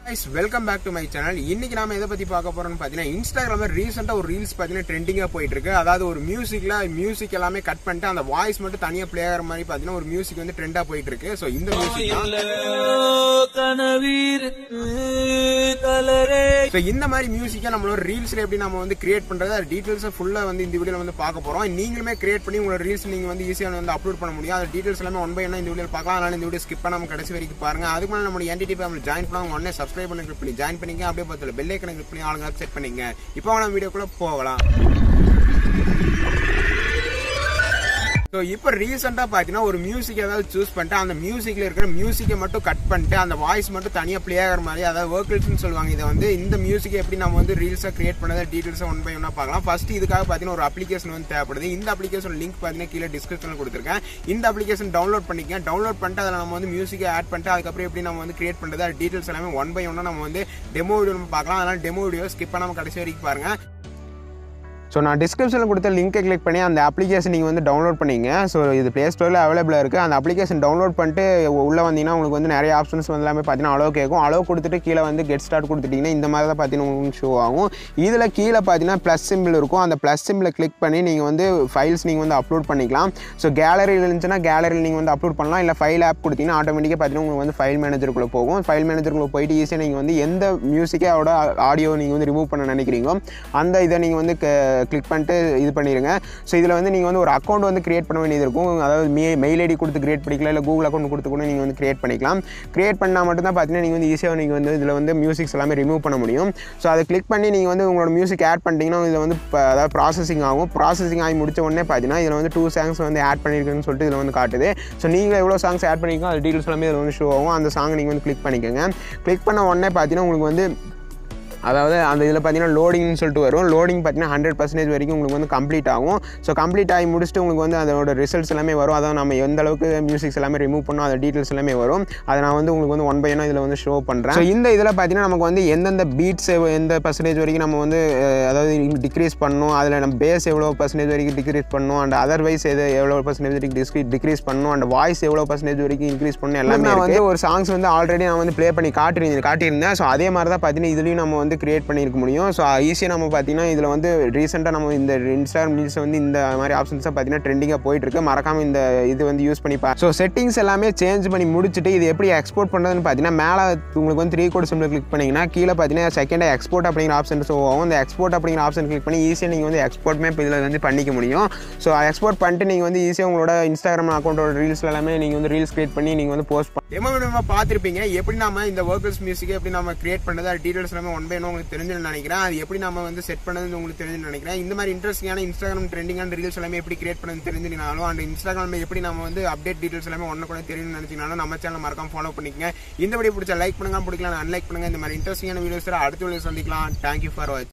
guys welcome back to my channel இன்னைக்கு நாம எதை பத்தி பார்க்க போறோம்னு பாத்தீங்கன்னா இன்ஸ்டாகிராம்ல ரீசெண்டா ஒரு ரீல்ஸ் பாத்தீங்கன்னா ட்ரெண்டிங்கா போயிட்டு இருக்கு அதாவது ஒரு மியூசிக்ல மியூசிக் எல்லாமே கட் பண்ணிட்டு அந்த வாய்ஸ் மட்டும் தனியா ப்ளே ஆகிற மாதிரி பாத்தீங்கன்னா ஒரு மியூசிக் வந்து ட்ரெண்டா போயிட்டு இருக்கு சோ இந்த மியூசிக் தான் கனவீருக்கு கலரே ஸோ இந்த மாதிரி மியூசிக்கை நம்மளோட ரீல்ஸ்ல எப்படி நம்ம வந்து கிரியேட் பண்றது அது டீடைல்ஸ் ஃபுல்லா வந்து இந்த வீடியோல வந்து பார்க்க போறோம் நீங்களுமே கிரியேட் பண்ணி உங்களோட ரீல்ஸ் நீங்க வந்து ஈஸியா வந்து அப்லோட் பண்ண முடியும் அது டீடைல்ஸ் எல்லாமே ஒன் பை ஒன் இந்த வீடியோ பார்க்கலாம் அதனால இந்த வீடியோ ஸ்கிப் பண்ணாம கடைசி வரைக்கும் பாருங்க அதுக்கு மேலே நம்ம என்டிடி ஃபேமிலி ஜாயின் பண்ணாங்க உடனே சப்ஸ்கிரைப் பண்ணி கிளிக் பண்ணி ஜாயின் பண்ணிங்க அப்படியே பார்த்துல பெல் ஐக்கனை கிளிக் பண்ணி ஆளுங்க செட் பண்ணிங்க இப்போ நம்ம வீடியோக்குள்ள போகலாம் ஸோ இப்போ ரீசெண்டாக பார்த்தீங்கன்னா ஒரு மியூசிக் ஏதாவது சூஸ் பண்ணிட்டு அந்த மியூசிக்கில் இருக்கிற மியூசிக்கை மட்டும் கட் பண்ணிட்டு அந்த வாய்ஸ் மட்டும் தனியாக ப்ளே ஆகிற மாதிரி அதாவது ஒர்க்கிள்ஸ்னு சொல்லுவாங்க இதை வந்து இந்த மியூசிக்கை எப்படி நம்ம வந்து ரீல்ஸாக கிரியேட் பண்ணதை டீட்டெயில்ஸாக ஒன் பை ஒன்னாக பார்க்கலாம் ஃபர்ஸ்ட் இதுக்காக பார்த்தீங்கன்னா ஒரு அப்ளிகேஷன் வந்து தேவைப்படுது இந்த அப்ளிகேஷன் லிங்க் பார்த்தீங்கன்னா கீழே டிஸ்கிரிப்ஷனில் கொடுத்துருக்கேன் இந்த அப்ளிகேஷன் டவுன்லோட் பண்ணிக்க டவுன்லோட் பண்ணிட்டு அதில் நம்ம வந்து மியூசிக்கை ஆட் பண்ணிட்டு அதுக்கப்புறம் எப்படி நம்ம வந்து கிரியேட் பண்ணுறது அது டீட்டெயில்ஸ் எல்லாமே ஒன் பை ஒன்னாக நம்ம வந்து டெமோ வீடியோ பார்க்கலாம் அதனால் டெமோ வீடியோ ஸ்கிப் பண்ணாமல் கடைசி வரைக்கும் பாருங்க ஸோ நான் டிஸ்கிரிப்ஷனில் கொடுத்த லிங்கை கிளிக் பண்ணி அந்த அப்ளிகேஷன் நீங்கள் வந்து டவுன்லோட் பண்ணிங்க ஸோ இது ப்ளே ஸ்டோரில் அவைலபிளாக இருக்குது அந்த அப்ளிகேஷன் டவுன்லோட் பண்ணிட்டு உள்ளே வந்தீங்கன்னா உங்களுக்கு வந்து நிறைய ஆப்ஷன்ஸ் வந்து எல்லாமே பார்த்தீங்கன்னா அளவு கேட்கும் அளவு கொடுத்துட்டு கீழே வந்து கெட் ஸ்டார்ட் கொடுத்துட்டிங்கன்னா இந்த மாதிரி தான் பார்த்தீங்கன்னா உங்களுக்கு ஷோ ஆகும் இதில் கீழே பார்த்தீங்கன்னா ப்ளஸ் சிம்பிள் இருக்கும் அந்த ப்ளஸ் சிம்பிளை கிளிக் பண்ணி நீங்கள் வந்து ஃபைல்ஸ் நீங்கள் வந்து அப்லோட் பண்ணிக்கலாம் ஸோ கேலரியில் இருந்துச்சுன்னா கேலரியில் நீங்கள் வந்து அப்லோட் பண்ணலாம் இல்லை ஃபைல் ஆப் கொடுத்தீங்கன்னா ஆட்டோமேட்டிக்காக பார்த்தீங்கன்னா உங்களுக்கு வந்து ஃபைல் மேனேஜருக்குள்ளே போகும் ஃபைல் மேனேஜருக்குள்ளே போயிட்டு ஈஸியாக நீங்கள் வந்து எந்த மியூசிக்கே அதோட ஆடியோ நீங்கள் வந்து ரிமூவ் பண்ண நினைக்கிறீங்களோ அந்த இதை நீங்கள் வந்து கிளிக் பண்ணிட்டு இது பண்ணிடுங்க ஸோ இதில் வந்து நீங்கள் வந்து ஒரு அக்கௌண்ட் வந்து கிரியேட் பண்ண வேண்டியது இருக்கும் அதாவது மெ மெயில் ஐடி கொடுத்து கிரியேட் பண்ணிக்கலாம் இல்லை கூகுள் அக்கௌண்ட் கொடுத்து கூட நீங்கள் வந்து கிரியேட் பண்ணிக்கலாம் கிரியேட் பண்ணால் மட்டும்தான் பார்த்தீங்கன்னா நீங்கள் வந்து ஈஸியாக நீங்கள் வந்து இதில் வந்து மியூசிக்ஸ் எல்லாமே ரிமூவ் பண்ண முடியும் ஸோ அதை கிளிக் பண்ணி நீங்கள் வந்து உங்களோட மியூசிக் ஆட் பண்ணிட்டீங்கன்னா இதில் வந்து இப்போ அதாவது ப்ராசஸிங் ஆகும் ப்ராசஸிங் ஆகி முடிச்ச உடனே பார்த்தீங்கன்னா இதில் வந்து டூ சாங்ஸ் வந்து ஆட் பண்ணியிருக்குன்னு சொல்லிட்டு இதில் வந்து காட்டுது ஸோ நீங்கள் எவ்வளோ சாங்ஸ் ஆட் பண்ணிக்கோ அது டீட்டெயில்ஸ் எல்லாமே இதில் வந்து ஷோ ஆகும் அந்த சாங் நீங்கள் வந்து கிளிக் பண்ணிக்கோங்க கிளிக் பண்ண உடனே பார்த்தீங்கன்னா உங்களுக்கு வந்து அதாவது அந்த இதில் பார்த்தீங்கன்னா லோடிங்னு சொல்லிட்டு வரும் லோடிங் பார்த்தீங்கன்னா ஹண்ட்ரட் பர்சன்டேஜ் வரைக்கும் உங்களுக்கு வந்து கம்ப்ளீட் ஆகும் ஸோ கம்ப்ளீட் ஆகி முடிச்சுட்டு உங்களுக்கு வந்து அதோட ரிசல்ட்ஸ் எல்லாமே வரும் அதாவது நம்ம எந்த அளவுக்கு மியூசிக்ஸ் எல்லாமே ரிமூவ் பண்ணோம் அந்த டீட்டெயில்ஸ் எல்லாமே வரும் அதை நான் வந்து உங்களுக்கு வந்து ஒன் பை ஒன் இதில் வந்து ஷோ பண்ணுறேன் ஸோ இந்த இதில் பார்த்தீங்கன்னா நமக்கு வந்து எந்தெந்த பீட்ஸ் எந்த பர்சன்டேஜ் வரைக்கும் நம்ம வந்து அஹ், அதாவது டிக்ரீஸ் பண்ணணும் அதில் நம்ம பேஸ் எவ்வளோ பர்சன்டேஜ் வரைக்கும் டிக்ரீஸ் பண்ணணும் அண்ட் அதர்வைஸ் எது எவ்வளோ பர்சன்டேஜ் வரைக்கும் டிஸ்கி டிக்ரீஸ் பண்ணணும் அண்ட் வாய்ஸ் எவ்வளோ பர்சன்டேஜ் வரைக்கும் இன்க்ரீஸ் பண்ணணும் எல்லாமே நான் வந்து ஒரு சாங்ஸ் வந்து ஆல்ரெடி நான் வந்து ப்ளே பண்ணி காட்டியிருந்தேன் காட்டியிருந்தேன் ஸோ அதே மாதிரி தான் பார்த்தீங்கன்னா இதுலேயும் நம்ம வந்து கிரியேட் பண்ணியிருக்க முடியும் ஸோ ஈஸியாக நம்ம பார்த்தீங்கன்னா இதில் வந்து ரீசெண்டாக நம்ம இந்த இன்ஸ்டாகிராம் ரீல்ஸ் வந்து இந்த மாதிரி ஆப்ஷன்ஸாக பார்த்தீங்கன்னா ட்ரெண்டிங்காக போயிட்டு இருக்கு மறக்காம இந்த இது வந்து யூஸ் பண்ணி பா ஸோ செட்டிங்ஸ் எல்லாமே சேஞ்ச் பண்ணி முடிச்சுட்டு இது எப்படி எக்ஸ்போர்ட் பண்ணுறதுன்னு பார்த்தீங்கன்னா மேலே உங்களுக்கு வந்து த்ரீ கோட் சிம்பிள் கிளிக் பண்ணிங்கன்னா கீழே பார்த்தீங்கன்னா செகண்டாக எக்ஸ்போர்ட் அப்படிங்கிற ஆப்ஷன் ஸோ ஆகும் அந்த எக்ஸ்போர்ட் அப்படிங்கிற ஆப்ஷன் கிளிக் பண்ணி ஈஸியாக நீங்கள் வந்து எக்ஸ்போர்ட்மே இப்போ இதில் வந்து பண்ணிக்க முடியும் ஸோ எக்ஸ்போர்ட் பண்ணிட்டு நீங்கள் வந்து ஈஸியாக உங்களோட இன்ஸ்டாகிராம் அக்கௌண்ட்டோட ரீல்ஸ் எல்லாமே நீங்கள் வந்து ரீல்ஸ் கிரியேட் பண்ணி நீங்கள் வந்து போஸ்ட் டெமோ வீடியோ பார்த்துருப்பீங்க எப்படி நம்ம இந்த ஒர்க்கர்ஸ் மியூசிக் எப்படி நம்ம கிரியேட் பண்ணுறது அது டீடைல்ஸ் எல்லாமே ஒன் பை ஒன் உங்களுக்கு தெரிஞ்சுன்னு நினைக்கிறேன் அது எப்படி நம்ம வந்து செட் பண்ணது உங்களுக்கு தெரிஞ்சுன்னு நினைக்கிறேன் இந்த மாதிரி இன்ட்ரெஸ்டிங்கான இன்ஸ்டாகிராம் ட்ரெண்டிங்கான ரீல்ஸ் எல்லாமே எப்படி கிரியேட் பண்ணது தெரிஞ்சுனாலும் அந்த இன்ஸ்டாகிராம் எப்படி நம்ம வந்து அப்டேட் டீடைல்ஸ் எல்லாமே ஒன்று கூட தெரியும்னு நினைச்சீங்கனாலும் நம்ம சேனல் மறக்காம ஃபாலோ பண்ணிக்கங்க இந்த வீடியோ பிடிச்ச லைக் பண்ணுங்க பிடிக்கலாம் அன்லைக் பண்ணுங்க இந்த மாதிரி இன்ட்ரெஸ்டிங்கான வீடியோஸ் அடுத்த வீடியோ சந்திக்கலாம் தேங்க்யூ ஃபார் வாட்ச்